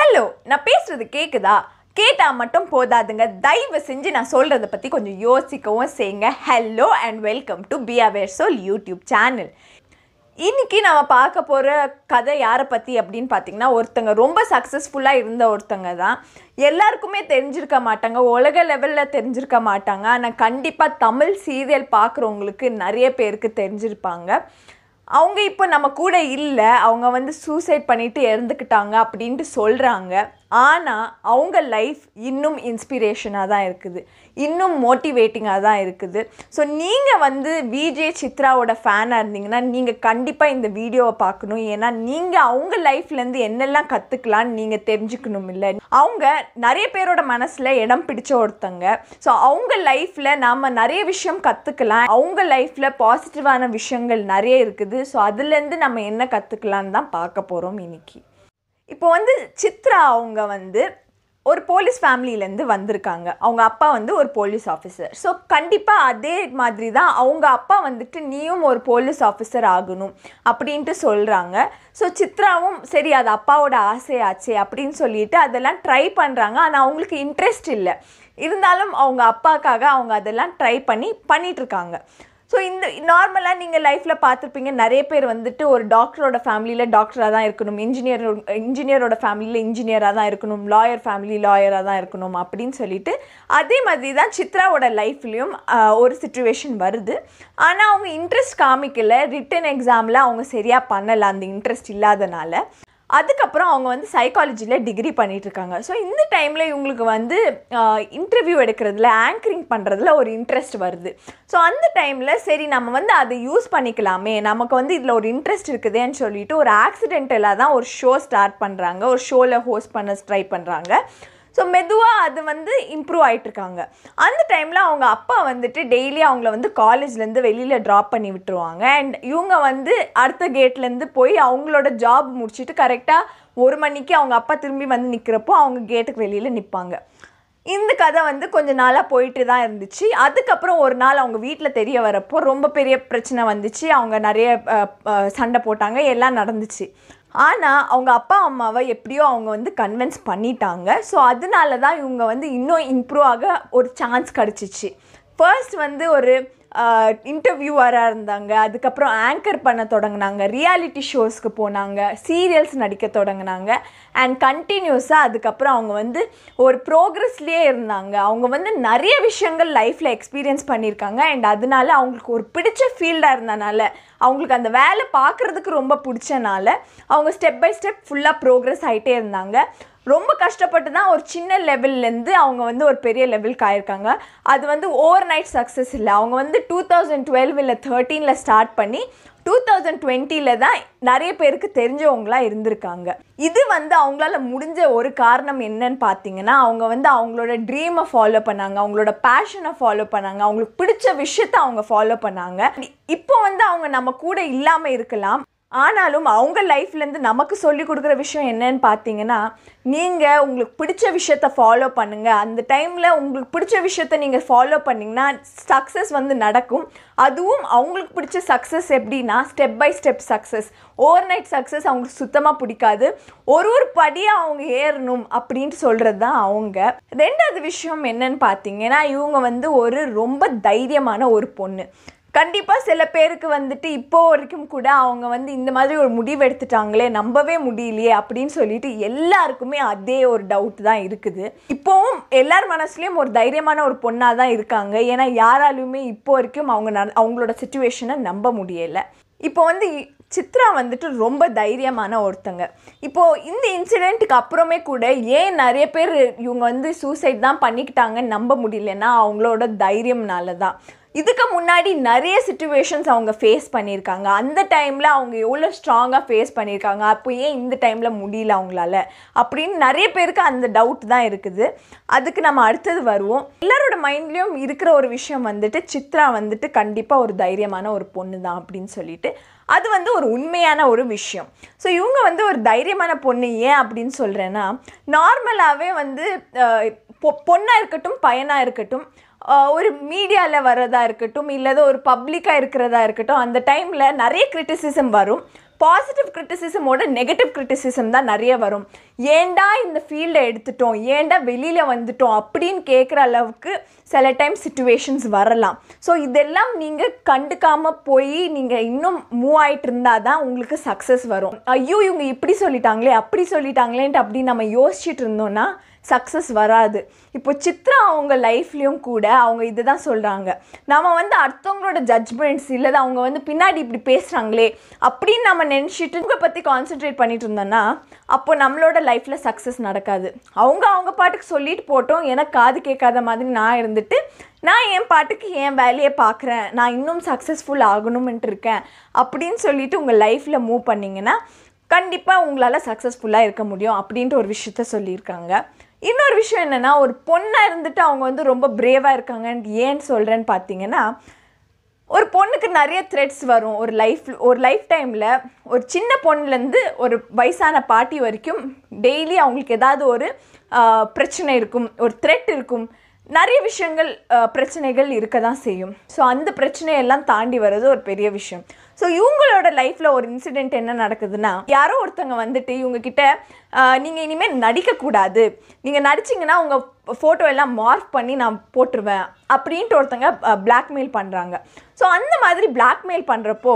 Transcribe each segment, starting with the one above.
hello நான் பேசுறது கேக்குதா கேட்டா மட்டும் போதாதுங்க தயவு செஞ்சு நான் சொல்றத பத்தி கொஞ்சம் யோசிக்கவும் செய்யுங்க hello and welcome to be aware soul YouTube channel இன்னைக்கு நம்ம பார்க்க போகிற கதை யாரை பற்றி அப்படின்னு பார்த்தீங்கன்னா ஒருத்தங்க ரொம்ப சக்ஸஸ்ஃபுல்லாக இருந்த ஒருத்தங்க தான் எல்லாருக்குமே தெரிஞ்சிருக்க மாட்டாங்க உலக லெவலில் தெரிஞ்சிருக்க மாட்டாங்க ஆனால் கண்டிப்பாக தமிழ் சீரியல் பார்க்குறவங்களுக்கு நிறைய பேருக்கு தெரிஞ்சிருப்பாங்க அவங்க இப்போ நம்ம கூட இல்லை அவங்க வந்து சூசைட் பண்ணிட்டு இறந்துக்கிட்டாங்க அப்படின்ட்டு சொல்கிறாங்க ஆனால் அவங்க லைஃப் இன்னும் இன்ஸ்பிரேஷனாக தான் இருக்குது இன்னும் மோட்டிவேட்டிங்காக தான் இருக்குது ஸோ நீங்கள் வந்து விஜே சித்ராவோட ஃபேனாக இருந்தீங்கன்னா நீங்கள் கண்டிப்பாக இந்த வீடியோவை பார்க்கணும் ஏன்னா நீங்கள் அவங்க லைஃப்லேருந்து என்னெல்லாம் கற்றுக்கலான்னு நீங்கள் தெரிஞ்சுக்கணும் இல்லை அவங்க நிறைய பேரோட மனசில் இடம் பிடிச்ச ஒருத்தங்க ஸோ அவங்க லைஃப்பில் நாம் நிறைய விஷயம் கற்றுக்கலாம் அவங்க லைஃப்பில் பாசிட்டிவான விஷயங்கள் நிறைய இருக்குது ஸோ அதுலேருந்து நம்ம என்ன கற்றுக்கலான்னு தான் பார்க்க போகிறோம் இன்னைக்கு இப்போ வந்து சித்ரா அவங்க வந்து ஒரு போலீஸ் ஃபேமிலியிலேருந்து வந்திருக்காங்க அவங்க அப்பா வந்து ஒரு போலீஸ் ஆஃபீஸர் ஸோ கண்டிப்பாக அதே மாதிரி தான் அவங்க அப்பா வந்துட்டு நீயும் ஒரு போலீஸ் ஆஃபீஸர் ஆகணும் அப்படின்ட்டு சொல்கிறாங்க ஸோ சித்ராவும் சரி அது அப்பாவோட ஆசையாச்சே அப்படின்னு சொல்லிட்டு அதெல்லாம் ட்ரை பண்ணுறாங்க ஆனால் அவங்களுக்கு இன்ட்ரெஸ்ட் இல்லை இருந்தாலும் அவங்க அப்பாக்காக அவங்க அதெல்லாம் ட்ரை பண்ணி பண்ணிகிட்ருக்காங்க ஸோ இந்த நார்மலாக நீங்கள் லைஃப்பில் பார்த்துருப்பீங்க நிறைய பேர் வந்துட்டு ஒரு டாக்டரோட ஃபேமிலியில் டாக்டராக தான் இருக்கணும் இன்ஜினியர் இன்ஜினியரோட ஃபேமிலியில் இன்ஜினியராக தான் இருக்கணும் லாயர் ஃபேமிலி லாயராக தான் இருக்கணும் அப்படின்னு சொல்லிட்டு அதே மாதிரி தான் சித்ராவோட லைஃப்லேயும் ஒரு சுச்சுவேஷன் வருது ஆனால் அவங்க இன்ட்ரெஸ்ட் காமிக்கல ரிட்டன் எக்ஸாமில் அவங்க சரியாக பண்ணலை அந்த இன்ட்ரெஸ்ட் இல்லாதனால அதுக்கப்புறம் அவங்க வந்து சைக்காலஜியில் டிகிரி பண்ணிட்டு இருக்காங்க ஸோ இந்த டைமில் இவங்களுக்கு வந்து இன்டர்வியூ எடுக்கிறதுல ஆங்கரிங் பண்ணுறதுல ஒரு இன்ட்ரெஸ்ட் வருது ஸோ அந்த டைமில் சரி நம்ம வந்து அதை யூஸ் பண்ணிக்கலாமே நமக்கு வந்து இதில் ஒரு இன்ட்ரெஸ்ட் இருக்குதேன்னு சொல்லிட்டு ஒரு ஆக்சிடென்டலாக தான் ஒரு ஷோ ஸ்டார்ட் பண்ணுறாங்க ஒரு ஷோவில் ஹோஸ்ட் பண்ண ட்ரை பண்ணுறாங்க ஸோ மெதுவாக அது வந்து இம்ப்ரூவ் ஆகிட்டுருக்காங்க அந்த டைமில் அவங்க அப்பா வந்துட்டு டெய்லி அவங்கள வந்து காலேஜ்லேருந்து வெளியில் ட்ராப் பண்ணி விட்டுருவாங்க அண்ட் இவங்க வந்து அடுத்த கேட்லேருந்து போய் அவங்களோட ஜாப் முடிச்சுட்டு கரெக்டாக ஒரு மணிக்கு அவங்க அப்பா திரும்பி வந்து நிற்கிறப்போ அவங்க கேட்டுக்கு வெளியில் நிற்பாங்க இந்த கதை வந்து கொஞ்ச நாளாக போயிட்டு தான் இருந்துச்சு அதுக்கப்புறம் ஒரு நாள் அவங்க வீட்டில் தெரிய வரப்போ ரொம்ப பெரிய பிரச்சனை வந்துச்சு அவங்க நிறைய அஹ், அஹ், சண்டை போட்டாங்க எல்லாம் நடந்துச்சு ஆனால் அவங்க அப்பா அம்மாவை எப்படியோ அவங்க வந்து கன்வின்ஸ் பண்ணிட்டாங்க ஸோ அதனால தான் இவங்க வந்து இன்னும் இம்ப்ரூவ் ஆக ஒரு சான்ஸ் கிடச்சிச்சு ஃபர்ஸ்ட் வந்து ஒரு இன்டர்வியூவராக இருந்தாங்க அதுக்கப்புறம் ஆங்கர் பண்ண தொடங்கினாங்க ரியாலிட்டி ஷோஸ்க்கு போனாங்க சீரியல்ஸ் நடிக்க தொடங்கினாங்க அண்ட் கண்டினியூஸாக அதுக்கப்புறம் அவங்க வந்து ஒரு ப்ரோக்ரஸ்லேயே இருந்தாங்க அவங்க வந்து நிறைய விஷயங்கள் லைஃப்பில் எக்ஸ்பீரியன்ஸ் பண்ணியிருக்காங்க அண்ட் அதனால அவங்களுக்கு ஒரு பிடிச்ச ஃபீல்டாக இருந்தனால அவங்களுக்கு அந்த வேலை பார்க்குறதுக்கு ரொம்ப பிடிச்சனால அவங்க ஸ்டெப் பை ஸ்டெப் ஃபுல்லாக ப்ரோக்ரஸ் ஆகிட்டே இருந்தாங்க ரொம்ப கஷ்டப்பட்டு தான் ஒரு சின்ன லெவல்லேருந்து அவங்க வந்து ஒரு பெரிய லெவலுக்கு ஆயிருக்காங்க அது வந்து ஓவர் நைட் சக்ஸஸ் இல்லை அவங்க வந்து டூ தௌசண்ட் டுவெல் இல்லை தேர்ட்டீனில் ஸ்டார்ட் பண்ணி டூ தௌசண்ட் டுவெண்ட்டியில் தான் நிறைய பேருக்கு தெரிஞ்சவங்களாம் இருந்திருக்காங்க இது வந்து அவங்களால முடிஞ்ச ஒரு காரணம் என்னன்னு பார்த்தீங்கன்னா அவங்க வந்து அவங்களோட ட்ரீமை ஃபாலோ பண்ணாங்க அவங்களோட பேஷனை ஃபாலோ பண்ணாங்க அவங்களுக்கு பிடிச்ச விஷயத்த அவங்க ஃபாலோ பண்ணாங்க இப்போ வந்து அவங்க நம்ம கூட இல்லாமல் இருக்கலாம் ஆனாலும் அவங்க லைஃப்லேருந்து நமக்கு சொல்லி கொடுக்குற விஷயம் என்னன்னு பார்த்தீங்கன்னா நீங்கள் உங்களுக்கு பிடிச்ச விஷயத்த ஃபாலோ பண்ணுங்கள் அந்த டைமில் உங்களுக்கு பிடிச்ச விஷயத்த நீங்கள் ஃபாலோ பண்ணிங்கன்னா சக்ஸஸ் வந்து நடக்கும் அதுவும் அவங்களுக்கு பிடிச்ச சக்ஸஸ் எப்படின்னா step by step success overnight success அவங்களுக்கு சுத்தமாக பிடிக்காது ஒரு ஒரு படியாக அவங்க ஏறணும் அப்படின்ட்டு சொல்கிறது தான் அவங்க ரெண்டாவது விஷயம் என்னன்னு பார்த்தீங்கன்னா இவங்க வந்து ஒரு ரொம்ப தைரியமான ஒரு பொண்ணு கண்டிப்பாக சில பேருக்கு வந்துட்டு இப்போ வரைக்கும் கூட அவங்க வந்து இந்த மாதிரி ஒரு முடிவு எடுத்துட்டாங்களே நம்பவே முடியலையே அப்படின்னு சொல்லிட்டு எல்லாருக்குமே அதே ஒரு டவுட் தான் இருக்குது இப்போவும் எல்லார் மனசுலேயும் ஒரு தைரியமான ஒரு பொண்ணாக தான் இருக்காங்க ஏன்னா யாராலுமே இப்போ வரைக்கும் அவங்க நட- அவங்களோட சுச்சுவேஷனை நம்ப முடியலை இப்போ வந்து சித்ரா வந்துட்டு ரொம்ப தைரியமான ஒருத்தங்க இப்போ இந்த இன்சிடெண்ட்டுக்கு அப்புறமே கூட ஏன் நிறைய பேர் இவங்க வந்து சூசைட் தான் பண்ணிக்கிட்டாங்கன்னு நம்ப முடியலன்னா அவங்களோட தைரியம்னால தான் இதுக்கு முன்னாடி நிறைய சுச்சுவேஷன்ஸ் அவங்க ஃபேஸ் பண்ணியிருக்காங்க அந்த டைமில் அவங்க எவ்வளோ ஸ்ட்ராங்காக ஃபேஸ் பண்ணியிருக்காங்க அப்போ ஏன் இந்த டைமில் முடியல அவங்களால அப்படின்னு நிறைய பேருக்கு அந்த டவுட் தான் இருக்குது அதுக்கு நம்ம அடுத்தது வருவோம் எல்லாரோட மைண்ட்லேயும் இருக்கிற ஒரு விஷயம் வந்துட்டு சித்ரா வந்துட்டு கண்டிப்பாக ஒரு தைரியமான ஒரு பொண்ணு தான் அப்படின்னு சொல்லிட்டு அது வந்து ஒரு உண்மையான ஒரு விஷயம் ஸோ இவங்க வந்து ஒரு தைரியமான பொண்ணு ஏன் அப்படின்னு சொல்கிறேன்னா நார்மலாகவே வந்து பொண்ணாக இருக்கட்டும் பையனாக இருக்கட்டும் ஆஹ் ஒரு மீடியாவில் வர்றதா இருக்கட்டும் இல்லது ஒரு பப்ளிக்காக இருக்கிறதா இருக்கட்டும் அந்த டைமில் நிறைய கிரிட்டிசிசம் வரும் பாசிட்டிவ் கிரிட்டிசிசமோட நெகட்டிவ் கிரிட்டிசிசம் தான் நிறைய வரும் ஏன்டா இந்த ஃபீல்டை எடுத்துட்டோம் ஏன்டா வெளியில் வந்துட்டோம் அப்படின்னு கேட்குற அளவுக்கு சில டைம் சுச்சுவேஷன்ஸ் வரலாம் ஸோ இதெல்லாம் நீங்கள் கண்டுக்காமல் போய் நீங்கள் இன்னும் மூவ் ஆகிட்டு இருந்தால் தான் உங்களுக்கு சக்ஸஸ் வரும் ஐயோ இவங்க இப்படி சொல்லிட்டாங்களே அப்படி சொல்லிட்டாங்களேன்ட்டு அப்படி நம்ம யோசிச்சுட்டு இருந்தோம்னா சக்ஸஸ் வராது இப்போ சித்ரா அவங்க லைஃப்லேயும் கூட அவங்க இதை தான் சொல்கிறாங்க நம்ம வந்து அடுத்தவங்களோட ஜட்ஜ்மெண்ட்ஸ் இல்லை அவங்க வந்து பின்னாடி இப்படி பேசுகிறாங்களே அப்படின்னு நம்ம நினச்சிட்டு இவங்க பற்றி கான்சென்ட்ரேட் பண்ணிட்டு இருந்தோம்னா அப்போ நம்மளோட லைஃப்பில் சக்ஸஸ் நடக்காது அவங்க அவங்க பாட்டுக்கு சொல்லிட்டு போட்டோம் எனக்கு காது கேட்காத மாதிரி நான் இருந்துட்டு நான் என் பாட்டுக்கு என் வேலையை பார்க்குறேன் நான் இன்னும் சக்ஸஸ்ஃபுல் ஆகணும்ன்ட்டு இருக்கேன் அப்படின்னு சொல்லிட்டு உங்கள் லைஃப்பில் மூவ் பண்ணிங்கன்னா கண்டிப்பாக உங்களால் சக்ஸஸ்ஃபுல்லாக இருக்க முடியும் அப்படின்ட்டு ஒரு விஷயத்த சொல்லியிருக்காங்க இன்னொரு விஷயம் என்னென்னா ஒரு பொண்ணாக இருந்துட்டு அவங்க வந்து ரொம்ப பிரேவாக இருக்காங்கன்னு ஏன் சொல்கிறேன்னு பார்த்தீங்கன்னா ஒரு பொண்ணுக்கு நிறைய த்ரெட்ஸ் வரும் ஒரு லைஃப் ஒரு லைஃப் டைமில் ஒரு சின்ன பொண்ணுலேருந்து ஒரு வயசான பாட்டி வரைக்கும் டெய்லி அவங்களுக்கு ஏதாவது ஒரு ஆஹ், பிரச்சனை இருக்கும் ஒரு த்ரெட் இருக்கும் நிறைய விஷயங்கள் ஆஹ், பிரச்சனைகள் இருக்க தான் செய்யும் ஸோ அந்த பிரச்சனையெல்லாம் தாண்டி வர்றது ஒரு பெரிய விஷயம் ஸோ இவங்களோட லைஃப்பில் ஒரு இன்சிடெண்ட் என்ன நடக்குதுன்னா யாரோ ஒருத்தவங்க வந்துட்டு இவங்க கிட்ட நீங்கள் இனிமேல் நடிக்கக்கூடாது நீங்கள் நடிச்சிங்கன்னா உங்கள் ஃபோட்டோ எல்லாம் மார்க் பண்ணி நான் போட்டுருவேன் அப்படின்ட்டு ஒருத்தங்க பிளாக்மெயில் பண்ணுறாங்க ஸோ அந்த மாதிரி பிளாக்மெயில் பண்ணுறப்போ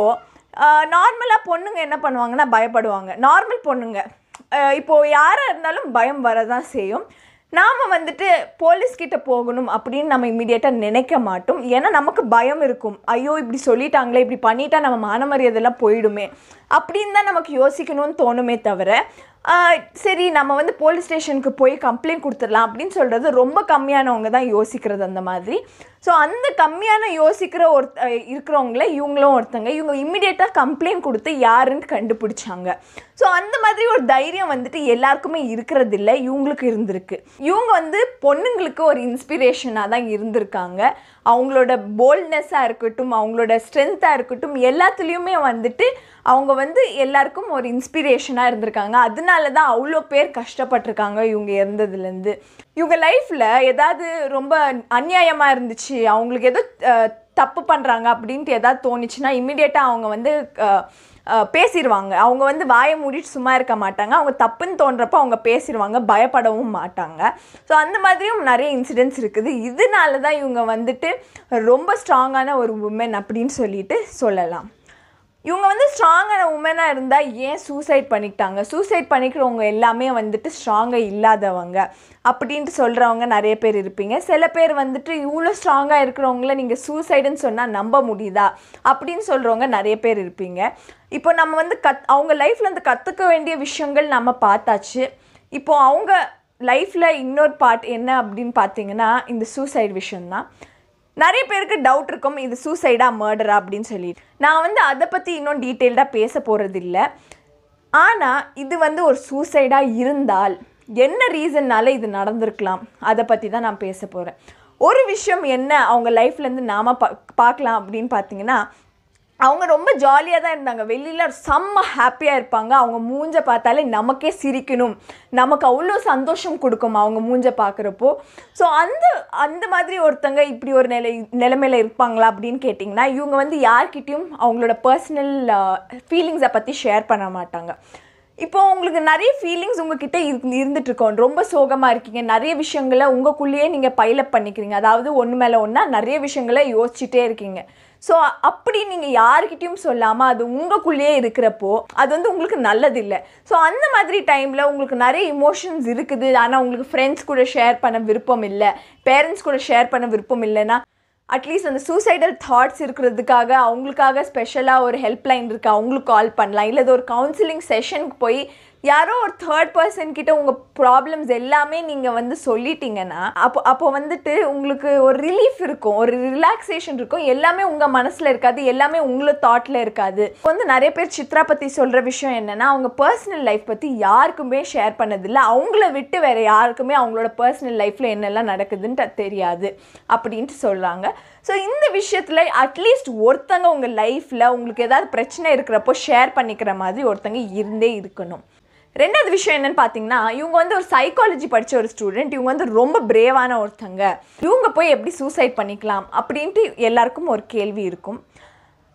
நார்மலாக பொண்ணுங்க என்ன பண்ணுவாங்கன்னா பயப்படுவாங்க நார்மல் பொண்ணுங்க அஹ் இப்போ யாராக இருந்தாலும் பயம் வரதான் செய்யும் நாம் வந்துட்டு போலீஸ் கிட்ட போகணும் அப்படின்னு நம்ம இம்மிடியேட்டாக நினைக்க மாட்டோம் ஏன்னா நமக்கு பயம் இருக்கும் ஐயோ இப்படி சொல்லிட்டாங்களே இப்படி பண்ணிட்டா நம்ம மான மரியாதைலாம் போயிடுமே அப்படின்னு தான் நமக்கு யோசிக்கணும்னு தோணுமே தவிர ஆஹ், சரி நம்ம வந்து போலீஸ் ஸ்டேஷனுக்கு போய் கம்ப்ளைண்ட் கொடுத்துடலாம் அப்படின்னு சொல்கிறது ரொம்ப கம்மியானவங்க தான் யோசிக்கிறது அந்த மாதிரி ஸோ அந்த கம்மியான யோசிக்கிற ஒரு இருக்கிறவங்கள இவங்களும் ஒருத்தங்க இவங்க இம்மிடியேட்டாக கம்ப்ளைண்ட் கொடுத்து யாருன்னு கண்டுபிடிச்சாங்க ஸோ அந்த மாதிரி ஒரு தைரியம் வந்துட்டு எல்லாருக்குமே இருக்கிறது இல்லை இவங்களுக்கு இருந்திருக்கு இவங்க வந்து பொண்ணுங்களுக்கு ஒரு இன்ஸ்பிரேஷனாக தான் இருந்திருக்காங்க அவங்களோட போல்ட்னஸ்ஸாக இருக்கட்டும் அவங்களோட ஸ்ட்ரென்த்தாக இருக்கட்டும் எல்லாத்துலேயுமே வந்துட்டு அவங்க வந்து எல்லாருக்கும் ஒரு இன்ஸ்பிரேஷனாக இருந்திருக்காங்க அதனால தான் அவ்வளோ பேர் கஷ்டப்பட்டிருக்காங்க இவங்க இறந்ததுலேருந்து இவங்க லைஃப்பில் ஏதாவது ரொம்ப அநியாயமாக இருந்துச்சு அவங்களுக்கு ஏதோ அஹ், தப்பு பண்ணுறாங்க அப்படின்ட்டு ஏதாவது தோணுச்சுன்னா இம்மிடியேட்டாக அவங்க வந்து அஹ், அஹ், பேசிடுவாங்க அவங்க வந்து வாயை மூடிட்டு சும்மா இருக்க மாட்டாங்க அவங்க தப்புன்னு தோன்றப்போ அவங்க பேசிடுவாங்க பயப்படவும் மாட்டாங்க ஸோ அந்த மாதிரியும் நிறைய இன்சிடென்ட்ஸ் இருக்குது இதனால தான் இவங்க வந்துட்டு ரொம்ப ஸ்ட்ராங்கான ஒரு உமன் அப்படின்னு சொல்லிட்டு சொல்லலாம் இவங்க வந்து ஸ்ட்ராங்கான உமனாக இருந்தால் ஏன் சூசைட் பண்ணிக்கிட்டாங்க சூசைட் பண்ணிக்கிறவங்க எல்லாமே வந்துட்டு ஸ்ட்ராங்காக இல்லாதவங்க அப்படின்ட்டு சொல்கிறவங்க நிறைய பேர் இருப்பீங்க சில பேர் வந்துட்டு இவ்வளோ ஸ்ட்ராங்காக இருக்கிறவங்கள நீங்கள் சூசைடுன்னு சொன்னால் நம்ப முடியுதா அப்படின்னு சொல்கிறவங்க நிறைய பேர் இருப்பீங்க இப்போ நம்ம வந்து கத் அவங்க லைஃப்பில் இருந்து கற்றுக்க வேண்டிய விஷயங்கள் நம்ம பார்த்தாச்சு இப்போ அவங்க லைஃப்பில் இன்னொரு பார்ட் என்ன அப்படின்னு பார்த்தீங்கன்னா இந்த சூசைட் விஷயம்தான் நிறைய பேருக்கு டவுட் இருக்கும் இது சூசைடா மர்டரா அப்படின்னு சொல்லிட்டு நான் வந்து அதை பற்றி இன்னும் டீட்டெயில்டாக பேச போகிறது இல்லை ஆனால் இது வந்து ஒரு சூசைடாக இருந்தால் என்ன ரீசன்னால இது நடந்திருக்கலாம் அதை பற்றி தான் நான் பேச போகிறேன் ஒரு விஷயம் என்ன அவங்க லைஃப்லேருந்து நாம் பா பார்க்கலாம் அப்படின்னு பார்த்தீங்கன்னா அவங்க ரொம்ப ஜாலியாக தான் இருந்தாங்க வெளியில் செம்ம ஹாப்பியாக இருப்பாங்க அவங்க மூஞ்ச பார்த்தாலே நமக்கே சிரிக்கணும் நமக்கு அவ்வளோ சந்தோஷம் கொடுக்கும் அவங்க மூஞ்ச பார்க்குறப்போ ஸோ அந்த அந்த மாதிரி ஒருத்தங்க இப்படி ஒரு நிலை நிலைமையில் இருப்பாங்களா அப்படின்னு கேட்டிங்கன்னா இவங்க வந்து யார்கிட்டயும் அவங்களோட பர்சனல் ஃபீலிங்ஸை பற்றி ஷேர் பண்ண மாட்டாங்க இப்போ உங்களுக்கு நிறைய ஃபீலிங்ஸ் உங்ககிட்ட இரு இருந்துட்டு இருக்கோம் ரொம்ப சோகமாக இருக்கீங்க நிறைய விஷயங்களை உங்களுக்குள்ளேயே நீங்கள் பைலப் பண்ணிக்கிறீங்க அதாவது ஒன்று மேலே ஒன்றா நிறைய விஷயங்களை யோசிச்சுட்டே இருக்கீங்க ஸோ அப்படி நீங்கள் யாருக்கிட்டையும் சொல்லாமல் அது உங்களுக்குள்ளேயே இருக்கிறப்போ அது வந்து உங்களுக்கு நல்லதில்லை ஸோ அந்த மாதிரி டைமில் உங்களுக்கு நிறைய இமோஷன்ஸ் இருக்குது ஆனால் உங்களுக்கு ஃப்ரெண்ட்ஸ் கூட ஷேர் பண்ண விருப்பம் இல்லை பேரண்ட்ஸ் கூட ஷேர் பண்ண விருப்பம் இல்லைன்னா அட்லீஸ்ட் அந்த சூசைடல் தாட்ஸ் இருக்கிறதுக்காக அவங்களுக்காக ஸ்பெஷலாக ஒரு ஹெல்ப்லைன் இருக்குது அவங்களுக்கு கால் பண்ணலாம் இல்லை இது ஒரு கவுன்சிலிங் செஷனுக்கு போய் யாரோ ஒரு தேர்ட் பர்சன் கிட்ட உங்கள் ப்ராப்ளம்ஸ் எல்லாமே நீங்கள் வந்து சொல்லிட்டீங்கன்னா அப்போ அப்போ வந்துட்டு உங்களுக்கு ஒரு ரிலீஃப் இருக்கும் ஒரு ரிலாக்ஸேஷன் இருக்கும் எல்லாமே உங்கள் மனசில் இருக்காது எல்லாமே உங்களோட தாட்டில் இருக்காது இப்போ வந்து நிறைய பேர் சித்ரா பற்றி சொல்கிற விஷயம் என்னென்னா அவங்க பர்சனல் லைஃப் பற்றி யாருக்குமே ஷேர் பண்ணதில்லை அவங்கள விட்டு வேறு யாருக்குமே அவங்களோட பர்சனல் லைஃப்பில் என்னெல்லாம் நடக்குதுன்ட்டு தெரியாது அப்படின்ட்டு சொல்கிறாங்க ஸோ இந்த விஷயத்தில் அட்லீஸ்ட் ஒருத்தங்க உங்கள் லைஃப்பில் உங்களுக்கு ஏதாவது பிரச்சனை இருக்கிறப்போ ஷேர் பண்ணிக்கிற மாதிரி ஒருத்தங்க இருந்தே இருக்கணும் ரெண்டாவது விஷயம் என்னன்னு பார்த்தீங்கன்னா இவங்க வந்து ஒரு சைக்காலஜி படித்த ஒரு ஸ்டூடெண்ட் இவங்க வந்து ரொம்ப பிரேவான ஒருத்தங்க இவங்க போய் எப்படி சூசைட் பண்ணிக்கலாம் அப்படின்ட்டு எல்லாருக்கும் ஒரு கேள்வி இருக்கும்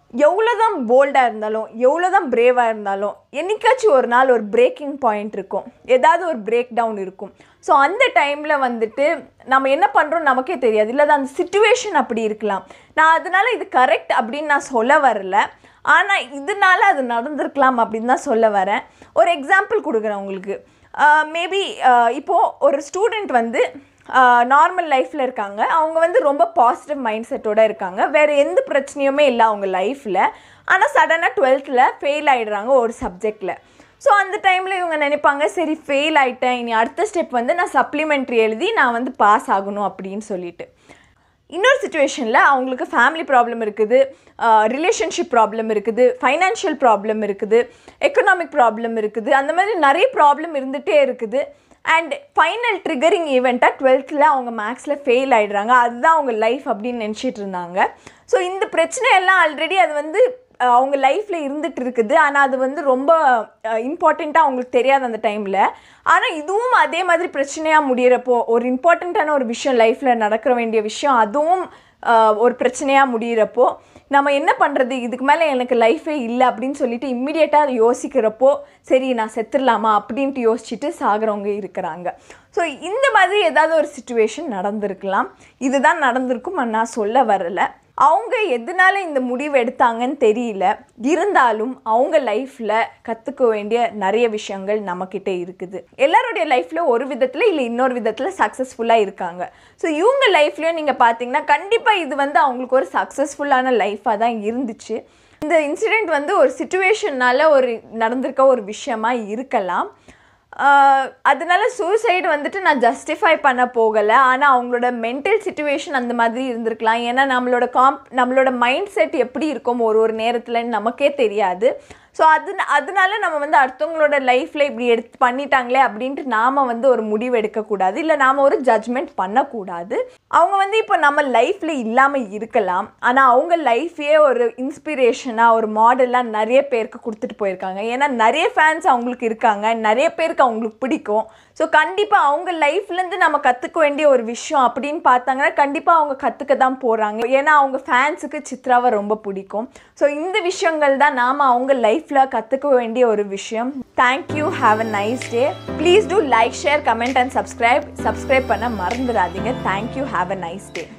எவ்வளோதான் போல்டாக இருந்தாலும் எவ்வளோதான் பிரேவாக இருந்தாலும் என்னைக்காச்சும் ஒரு நாள் ஒரு பிரேக்கிங் பாயிண்ட் இருக்கும் ஏதாவது ஒரு பிரேக் டவுன் இருக்கும் ஸோ அந்த டைமில் வந்துட்டு நம்ம என்ன பண்ணுறோம் நமக்கே தெரியாது இல்லை அந்த சுச்சுவேஷன் அப்படி இருக்கலாம் நான் அதனால இது கரெக்ட் அப்படின்னு நான் சொல்ல வரல ஆனால் இதனால அது நடந்திருக்கலாம் அப்படின்னு தான் சொல்ல வரேன் ஒரு எக்ஸாம்பிள் கொடுக்குறேன் உங்களுக்கு மேபி இப்போது ஒரு ஸ்டூடெண்ட் வந்து நார்மல் லைஃப்பில் இருக்காங்க அவங்க வந்து ரொம்ப பாசிட்டிவ் மைண்ட் செட்டோட இருக்காங்க வேறு எந்த பிரச்சனையுமே இல்லை அவங்க லைஃப்பில் ஆனால் சடனாக டுவெல்த்தில் ஃபெயில் ஆகிடுறாங்க ஒரு சப்ஜெக்டில் ஸோ அந்த டைமில் இவங்க நினைப்பாங்க சரி ஃபெயில் ஆகிட்டேன் இனி அடுத்த ஸ்டெப் வந்து நான் சப்ளிமெண்ட்ரி எழுதி நான் வந்து பாஸ் ஆகணும் அப்படின்னு சொல்லிட்டு இன்னொரு சுச்சுவேஷனில் அவங்களுக்கு ஃபேமிலி ப்ராப்ளம் இருக்குது ரிலேஷன்ஷிப் ப்ராப்ளம் இருக்குது ஃபைனான்ஷியல் ப்ராப்ளம் இருக்குது எக்கனாமிக் ப்ராப்ளம் இருக்குது அந்த மாதிரி நிறைய ப்ராப்ளம் இருந்துகிட்டே இருக்குது அண்ட் ஃபைனல் ட்ரிகரிங் ஈவெண்ட்டாக டுவெல்த்தில் அவங்க மேக்ஸில் ஃபெயில் ஆகிடுறாங்க அதுதான் அவங்க லைஃப் அப்படின்னு நினச்சிட்டு இருந்தாங்க ஸோ இந்த பிரச்சனையெல்லாம் ஆல்ரெடி அது வந்து அஹ், அவங்க லைஃப்பில் இருந்துட்டு இருக்குது ஆனால் அது வந்து ரொம்ப இம்பார்ட்டண்ட்டாக அவங்களுக்கு தெரியாது அந்த டைமில் ஆனால் இதுவும் அதே மாதிரி பிரச்சனையாக முடியிறப்போ ஒரு இம்பார்ட்டண்ட்டான ஒரு விஷயம் லைஃப்பில் நடக்கிற வேண்டிய விஷயம் அதுவும் அஹ், ஒரு பிரச்சனையாக முடியிறப்போ நம்ம என்ன பண்ணுறது இதுக்கு மேலே எனக்கு லைஃபே இல்லை அப்படின்னு சொல்லிட்டு இம்மிடியேட்டாக அதை யோசிக்கிறப்போ சரி நான் செத்துடலாமா அப்படின்ட்டு யோசிச்சுட்டு சாகிறவங்க இருக்கிறாங்க ஸோ இந்த மாதிரி ஏதாவது ஒரு சுச்சுவேஷன் நடந்திருக்கலாம் இதுதான் நடந்திருக்கும் நான் சொல்ல வரல அவங்க எதனால இந்த முடிவு எடுத்தாங்கன்னு தெரியல இருந்தாலும் அவங்க லைஃப்பில் கற்றுக்க வேண்டிய நிறைய விஷயங்கள் நம்மக்கிட்ட இருக்குது எல்லாருடைய லைஃப்பில் ஒரு விதத்தில் இல்லை இன்னொரு விதத்தில் சக்ஸஸ்ஃபுல்லாக இருக்காங்க ஸோ இவங்க லைஃப்லையும் நீங்கள் பார்த்தீங்கன்னா கண்டிப்பாக இது வந்து அவங்களுக்கு ஒரு சக்ஸஸ்ஃபுல்லான லைஃபாக தான் இருந்துச்சு இந்த இன்சிடெண்ட் வந்து ஒரு சுச்சுவேஷன்னால ஒரு நடந்திருக்க ஒரு விஷயமா இருக்கலாம் ஆஹ் அதனால சூசைடு வந்துட்டு நான் ஜஸ்டிஃபை பண்ண போகலை ஆனால் அவங்களோட மென்டல் சுச்சுவேஷன் அந்த மாதிரி இருந்திருக்கலாம் ஏன்னா நம்மளோட காம்ப் நம்மளோட மைண்ட் செட் எப்படி இருக்கும் ஒரு ஒரு நேரத்துலன்னு நமக்கே தெரியாது ஸோ அது அதனால நம்ம வந்து அடுத்தவங்களோட லைஃப்பில் இப்படி எடுத்து பண்ணிட்டாங்களே அப்படின்ட்டு நாம் வந்து ஒரு முடிவு எடுக்கக்கூடாது இல்லை நாம் ஒரு ஜட்ஜ்மெண்ட் பண்ணக்கூடாது அவங்க வந்து இப்போ நம்ம லைஃப்பில் இல்லாமல் இருக்கலாம் ஆனால் அவங்க லைஃபையே ஒரு இன்ஸ்பிரேஷனாக ஒரு மாடலாக நிறைய பேருக்கு கொடுத்துட்டு போயிருக்காங்க ஏன்னா நிறைய ஃபேன்ஸ் அவங்களுக்கு இருக்காங்க நிறைய பேருக்கு அவங்களுக்கு பிடிக்கும் ஸோ கண்டிப்பாக அவங்க லைஃப்லேருந்து நம்ம கற்றுக்க வேண்டிய ஒரு விஷயம் அப்படின்னு பார்த்தாங்கன்னா கண்டிப்பாக அவங்க கற்றுக்க தான் போகிறாங்க ஏன்னா அவங்க ஃபேன்ஸுக்கு சித்ராவை ரொம்ப பிடிக்கும் ஸோ இந்த விஷயங்கள் தான் நாம் அவங்க லைஃப்பில் கற்றுக்க வேண்டிய ஒரு விஷயம் thank you have a nice day please do like share comment and subscribe subscribe பண்ண மறந்துடாதீங்க thank you have a nice day